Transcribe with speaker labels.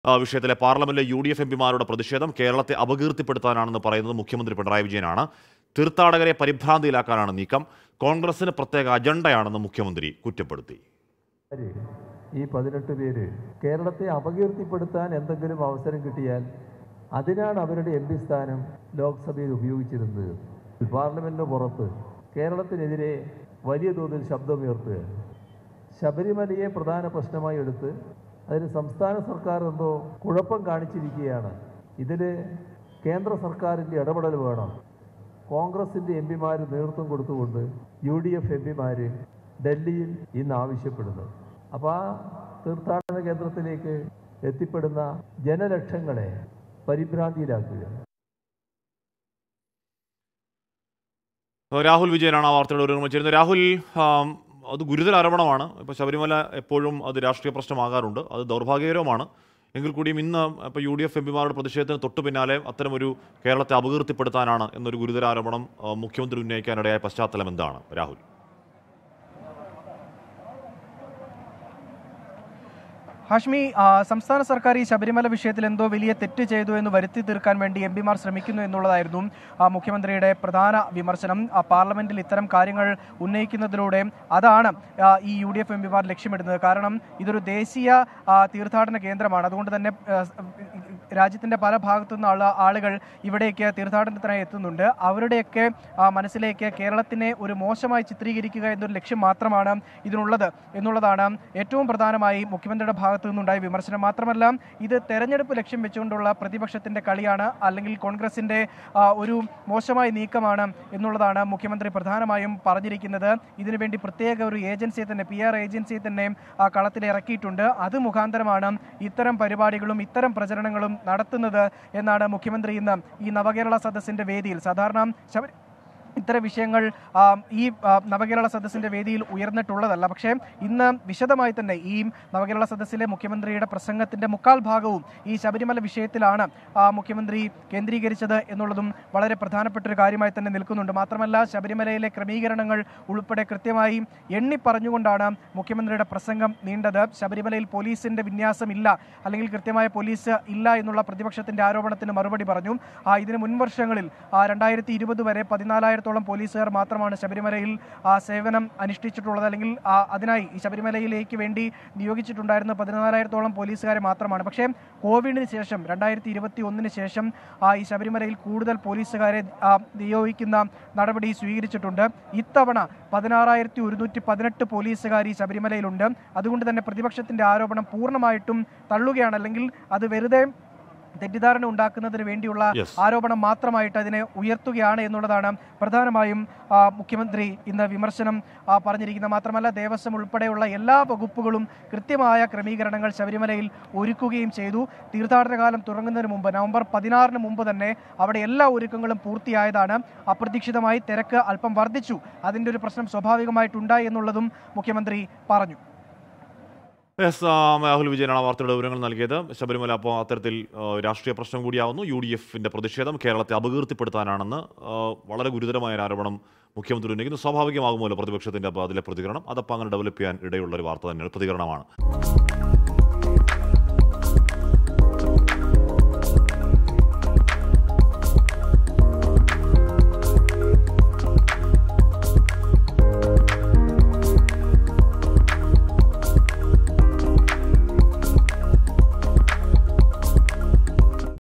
Speaker 1: ആ, വിഷയത്തിലെ പാർലമെന്റിലെ യു ഡി എഫ് എംപിമാരുടെ പ്രതിഷേധം കേരളത്തെ അപകീർത്തിപ്പെടുത്താനാണെന്ന് പറയുന്നത് മുഖ്യമന്ത്രി പിണറായി വിജയനാണ് തീർത്ഥാടകരെ പരിഭ്രാന്തിയിലാക്കാനാണ് നീക്കം കോൺഗ്രസിന് പ്രത്യേക അജണ്ടയാണെന്ന് മുഖ്യമന്ത്രി കുറ്റപ്പെടുത്തി
Speaker 2: പേര്, ഈ പതിനെട്ട് പേര് കേരളത്തെ അപകീർത്തിപ്പെടുത്താൻ എന്തെങ്കിലും അവസരം കിട്ടിയാൽ അതിനാണ് അവരുടെ എം പി സ്ഥാനം ലോക്സഭയിൽ ഉപയോഗിച്ചിരുന്നത് പാർലമെന്റിന് പുറത്ത് കേരളത്തിനെതിരെ വലിയ തോതിൽ ശബ്ദമുയർത്തുക ശബരിമലയെ പ്രധാന പ്രശ്നമായി എടുത്ത് അതിന് സംസ്ഥാന സർക്കാർ എന്തോ കുഴപ്പം കാണിച്ചിരിക്കുകയാണ് ഇതിൽ കേന്ദ്ര സർക്കാരിൻ്റെ ഇടപെടൽ വേണം കോൺഗ്രസിൻ്റെ എം പിമാർ നേതൃത്വം കൊടുത്തുകൊണ്ട് യു ഡി എഫ് എം പിമാർ ഡൽഹിയിൽ ഇന്ന് ആവശ്യപ്പെടുന്നു അപ്പോൾ ആ തീർത്ഥാടന കേന്ദ്രത്തിലേക്ക് എത്തിപ്പെടുന്ന ജനലക്ഷങ്ങളെ പരിഭ്രാന്തിയിലാക്കുക
Speaker 1: രാഹുൽ വിജയനാണ് ആ വാർത്തയുടെ ഒരു ചേരുന്നത് രാഹുൽ ആം, അത് ഗുരുതര ആരോപണമാണ് ഇപ്പോൾ ശബരിമല എപ്പോഴും അത് രാഷ്ട്രീയ പ്രശ്നമാകാറുണ്ട് അത് ദൗർഭാഗ്യകരമാണ് എങ്കിൽ കൂടിയും ഇന്ന് ഇപ്പോൾ യു ഡി എഫ് എംപിമാരുടെ പ്രതിഷേധത്തിന് തൊട്ടു പിന്നാലെ അത്തരമൊരു കേരളത്തെ അപകീർത്തിപ്പെടുത്താനാണ് എന്നൊരു ഗുരുതര ആരോപണം ആ, മുഖ്യമന്ത്രി ഉന്നയിക്കാനിടയായ പശ്ചാത്തലം എന്താണ് രാഹുൽ
Speaker 3: ഹാഷ്മി ആ, സംസ്ഥാന സർക്കാർ ഈ ശബരിമല വിഷയത്തിൽ എന്തോ വലിയ തെറ്റ് ചെയ്തു എന്ന് വരുത്തി തീർക്കാൻ വേണ്ടി എം പിമാർ ശ്രമിക്കുന്നു എന്നുള്ളതായിരുന്നു ആ, മുഖ്യമന്ത്രിയുടെ പ്രധാന വിമർശനം ആ, പാർലമെന്റിൽ ഇത്തരം കാര്യങ്ങൾ ഉന്നയിക്കുന്നതിലൂടെ അതാണ് ആ, ഈ യു ഡി എഫ് എം പിമാർ ലക്ഷ്യമിടുന്നത് കാരണം ഇതൊരു ദേശീയ ആ, തീർത്ഥാടന കേന്ദ്രമാണ് അതുകൊണ്ട് തന്നെ ആ, രാജ്യത്തിന്റെ പല ഭാഗത്തു നിന്നുള്ള ആളുകൾ ഇവിടേക്ക് തീർത്ഥാടനത്തിനായി എത്തുന്നുണ്ട് അവരുടെയൊക്കെ ആ, മനസ്സിലേക്ക് കേരളത്തിനെ ഒരു മോശമായി ചിത്രീകരിക്കുക എന്നൊരു ലക്ഷ്യം മാത്രമാണ് ഇതിനുള്ളത് എന്നുള്ളതാണ് ഏറ്റവും പ്രധാനമായി മുഖ്യമന്ത്രിയുടെ ഭാഗത്തു നിന്നുണ്ടായ വിമർശനം മാത്രമല്ല ഇത് തെരഞ്ഞെടുപ്പ് ലക്ഷ്യം വെച്ചുകൊണ്ടുള്ള പ്രതിപക്ഷത്തിന്റെ കളിയാണ് അല്ലെങ്കിൽ കോൺഗ്രസിന്റെ ആ, ഒരു മോശമായ നീക്കമാണ് എന്നുള്ളതാണ് മുഖ്യമന്ത്രി പ്രധാനമായും പറഞ്ഞിരിക്കുന്നത് ഇതിനുവേണ്ടി പ്രത്യേക ഒരു ഏജൻസിയെ തന്നെ പി ആർ ഏജൻസിയെ തന്നെ ആ, കളത്തിൽ ഇറക്കിയിട്ടുണ്ട് അത് മുഖാന്തരമാണ് ഇത്തരം പരിപാടികളും ഇത്തരം പ്രചരണങ്ങളും നടത്തുന്നത് എന്നാണ് മുഖ്യമന്ത്രി ഇന്ന് ഈ നവകേരള സദസ്സിന്റെ വേദിയിൽ സാധാരണ ശബരി ഇത്തരം വിഷയങ്ങൾ ആ, ഈ ആ, നവകേരള സദസ്സിന്റെ വേദിയിൽ ഉയർന്നിട്ടുള്ളതല്ല പക്ഷേ ഇന്ന് വിശദമായി തന്നെ ഈ നവകേരള സദസ്സിലെ മുഖ്യമന്ത്രിയുടെ പ്രസംഗത്തിന്റെ മുക്കാൽ ഭാഗവും ഈ ശബരിമല വിഷയത്തിലാണ് ആ, മുഖ്യമന്ത്രി കേന്ദ്രീകരിച്ചത് എന്നുള്ളതും വളരെ പ്രധാനപ്പെട്ട ഒരു കാര്യമായി തന്നെ നിൽക്കുന്നുണ്ട് മാത്രമല്ല ശബരിമലയിലെ ക്രമീകരണങ്ങൾ ഉൾപ്പെടെ കൃത്യമായി എണ്ണി പറഞ്ഞുകൊണ്ടാണ് മുഖ്യമന്ത്രിയുടെ പ്രസംഗം നീണ്ടത് ശബരിമലയിൽ പോലീസിന്റെ വിന്യാസം ഇല്ല അല്ലെങ്കിൽ കൃത്യമായ പോലീസ് ഇല്ല എന്നുള്ള പ്രതിപക്ഷത്തിന്റെ ആരോപണത്തിന് മറുപടി പറഞ്ഞു ആ, ഇതിന് മുൻ വർഷങ്ങളിൽ രണ്ടായിരത്തി ഇരുപത് വരെ പതിനാലായിരത്തോളം പോലീസുകാർ മാത്രമാണ് ശബരിമലയിൽ ആ, സേവനം അനുഷ്ഠിച്ചിട്ടുള്ളത് അല്ലെങ്കിൽ ആ, അതിനായി ഈ ശബരിമലയിലേക്ക് വേണ്ടി നിയോഗിച്ചിട്ടുണ്ടായിരുന്ന പതിനാലായിരത്തോളം പോലീസുകാരെ മാത്രമാണ് പക്ഷേ കോവിഡിന് ശേഷം രണ്ടായിരത്തി ഇരുപത്തി ഒന്നിന് ശേഷം ആ, ഈ ശബരിമലയിൽ കൂടുതൽ പോലീസുകാരെ ആ, നിയോഗിക്കുന്ന നടപടി സ്വീകരിച്ചിട്ടുണ്ട് ഇത്തവണ പതിനാറായിരത്തി ഒരുന്നൂറ്റി പതിനെട്ട് പോലീസുകാർ ഈ ശബരിമലയിലുണ്ട് അതുകൊണ്ട് തന്നെ പ്രതിപക്ഷത്തിന്റെ ആരോപണം പൂർണ്ണമായിട്ടും തള്ളുകയാണ് അല്ലെങ്കിൽ അത് വെറുതെ തെറ്റിദ്ധാരണ ഉണ്ടാക്കുന്നതിന് വേണ്ടിയുള്ള
Speaker 1: Yes.
Speaker 3: ആരോപണം മാത്രമായിട്ട് അതിനെ ഉയർത്തുകയാണ് എന്നുള്ളതാണ് പ്രധാനമായും ആ, മുഖ്യമന്ത്രി ഇന്ന് വിമർശനം ആ, പറഞ്ഞിരിക്കുന്നത് മാത്രമല്ല ദേവസ്വം ഉൾപ്പെടെയുള്ള എല്ലാ വകുപ്പുകളും കൃത്യമായ ക്രമീകരണങ്ങൾ ശബരിമലയിൽ ഒരുക്കുകയും ചെയ്തു തീർത്ഥാടന കാലം തുടങ്ങുന്നതിന് മുമ്പ് നവംബർ പതിനാറിന് മുമ്പ് തന്നെ അവിടെ എല്ലാ ഒരുക്കങ്ങളും പൂർത്തിയായതാണ് അപ്രതീക്ഷിതമായി തിരക്ക് അല്പം വർദ്ധിച്ചു അതിൻ്റെ ഒരു പ്രശ്നം സ്വാഭാവികമായിട്ടുണ്ടായി എന്നുള്ളതും മുഖ്യമന്ത്രി പറഞ്ഞു
Speaker 1: എസ് ആ, രാഹുൽ വിജയനാണ് ആ വാർത്തയുടെ വിവരങ്ങൾ നൽകിയത് ശബരിമല അപ്പോൾ അത്തരത്തിൽ ആ, രാഷ്ട്രീയ പ്രശ്നം കൂടിയാവുന്നു യു ഡി എഫിന്റെ പ്രതിഷേധം കേരളത്തെ അപകീർത്തിപ്പെടുത്താനാണെന്ന് ആ, വളരെ ഗുരുതരമായ ഒരു ആരോപണം മുഖ്യമന്ത്രി ഉന്നയിക്കുന്നു സ്വാഭാവികമാകുമല്ലോ പ്രതിപക്ഷത്തിന്റെ അപ്പോൾ അതിലെ പ്രതികരണം അതപ്പോൾ അങ്ങനെ ഡെവലപ്പ് ചെയ്യാൻ ഇടയുള്ള ഒരു വാർത്ത തന്നെയാണ് പ്രതികരണമാണ്